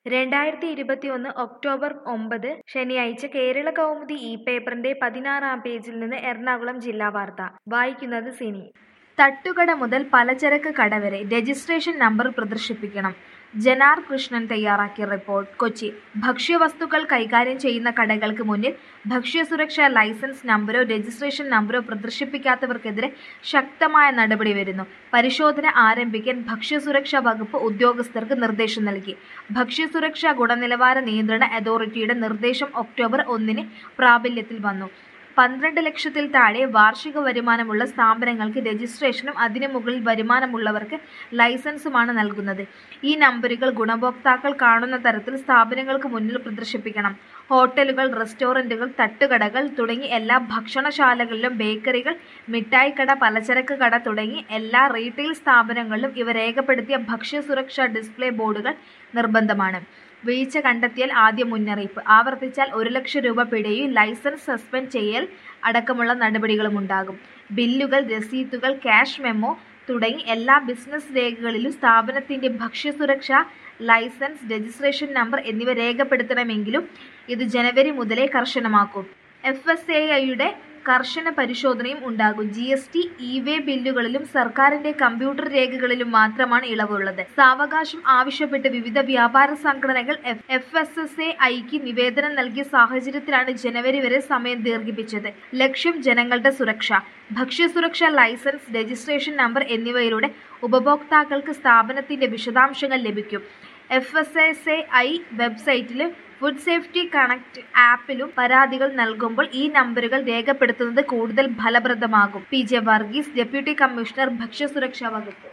രണ്ടായിരത്തി ഇരുപത്തിയൊന്ന് ഒക്ടോബർ ഒമ്പത് ശനിയാഴ്ച കേരള കൗമുദി ഇ പേപ്പറിന്റെ പതിനാറാം പേജിൽ നിന്ന് എറണാകുളം ജില്ലാ വാർത്ത വായിക്കുന്നത് സിനി തട്ടുകട മുതൽ പലചരക്ക് കട വരെ രജിസ്ട്രേഷൻ നമ്പർ പ്രദർശിപ്പിക്കണം ജനാർ കൃഷ്ണൻ തയ്യാറാക്കിയ റിപ്പോർട്ട് കൊച്ചി ഭക്ഷ്യവസ്തുക്കൾ കൈകാര്യം ചെയ്യുന്ന കടകൾക്ക് മുന്നിൽ ഭക്ഷ്യസുരക്ഷാ ലൈസൻസ് നമ്പരോ രജിസ്ട്രേഷൻ നമ്പരോ പ്രദർശിപ്പിക്കാത്തവർക്കെതിരെ ശക്തമായ നടപടി വരുന്നു പരിശോധന ആരംഭിക്കാൻ ഭക്ഷ്യസുരക്ഷാ വകുപ്പ് ഉദ്യോഗസ്ഥർക്ക് നിർദ്ദേശം നൽകി ഭക്ഷ്യസുരക്ഷാ ഗുണനിലവാര നിയന്ത്രണ അതോറിറ്റിയുടെ നിർദ്ദേശം ഒക്ടോബർ ഒന്നിന് പ്രാബല്യത്തിൽ വന്നു പന്ത്രണ്ട് ലക്ഷത്തിൽ താഴെ വാർഷിക വരുമാനമുള്ള സ്ഥാപനങ്ങൾക്ക് രജിസ്ട്രേഷനും അതിനു മുകളിൽ വരുമാനമുള്ളവർക്ക് ലൈസൻസുമാണ് നൽകുന്നത് ഈ നമ്പറുകൾ ഗുണഭോക്താക്കൾ കാണുന്ന തരത്തിൽ സ്ഥാപനങ്ങൾക്ക് മുന്നിൽ പ്രദർശിപ്പിക്കണം ഹോട്ടലുകൾ റെസ്റ്റോറൻറ്റുകൾ തട്ടുകടകൾ തുടങ്ങി എല്ലാ ഭക്ഷണശാലകളിലും ബേക്കറികൾ മിഠായിക്കട പലചരക്ക് കട തുടങ്ങി എല്ലാ റീറ്റെയിൽ സ്ഥാപനങ്ങളിലും ഇവ രേഖപ്പെടുത്തിയ ഭക്ഷ്യസുരക്ഷാ ഡിസ്പ്ലേ ബോർഡുകൾ നിർബന്ധമാണ് വീഴ്ച കണ്ടെത്തിയാൽ ആദ്യ മുന്നറിയിപ്പ് ആവർത്തിച്ചാൽ ഒരു ലക്ഷം രൂപ പിഴയും ലൈസൻസ് സസ്പെൻഡ് ചെയ്യൽ അടക്കമുള്ള നടപടികളും ഉണ്ടാകും ബില്ലുകൾ രസീതുകൾ ക്യാഷ് മെമ്മോ തുടങ്ങി എല്ലാ ബിസിനസ് രേഖകളിലും സ്ഥാപനത്തിന്റെ ഭക്ഷ്യസുരക്ഷ ലൈസൻസ് രജിസ്ട്രേഷൻ നമ്പർ എന്നിവ രേഖപ്പെടുത്തണമെങ്കിലും ഇത് ജനുവരി മുതലേ കർശനമാക്കും എഫ് എസ് എ ഐയുടെ കർശന പരിശോധനയും ഉണ്ടാകും G S T E way ബില്ലുകളിലും സർക്കാരിന്റെ കമ്പ്യൂട്ടർ രേഖകളിലും മാത്രമാണ് ഇളവുള്ളത് സാവകാശം ആവശ്യപ്പെട്ട് വിവിധ വ്യാപാര സംഘടനകൾ എഫ് എസ് എസ് എ ഐക്ക് നിവേദനം നൽകിയ സാഹചര്യത്തിലാണ് ജനുവരി വരെ സമയം ദീർഘിപ്പിച്ചത് ലക്ഷ്യം ജനങ്ങളുടെ സുരക്ഷ ഭക്ഷ്യസുരക്ഷാ ലൈസൻസ് രജിസ്ട്രേഷൻ നമ്പർ എന്നിവയിലൂടെ ഉപഭോക്താക്കൾക്ക് സ്ഥാപനത്തിന്റെ വിശദാംശങ്ങൾ ലഭിക്കും F S S A I വെബ്സൈറ്റിലും ഫുഡ് സേഫ്റ്റി കണക്ട് ആപ്പിലും പരാതികൾ നൽകുമ്പോൾ ഈ നമ്പറുകൾ രേഖപ്പെടുത്തുന്നത് കൂടുതൽ ഫലപ്രദമാകും P J Varghese deputy commissioner ഭക്ഷ്യസുരക്ഷാ വകുപ്പ്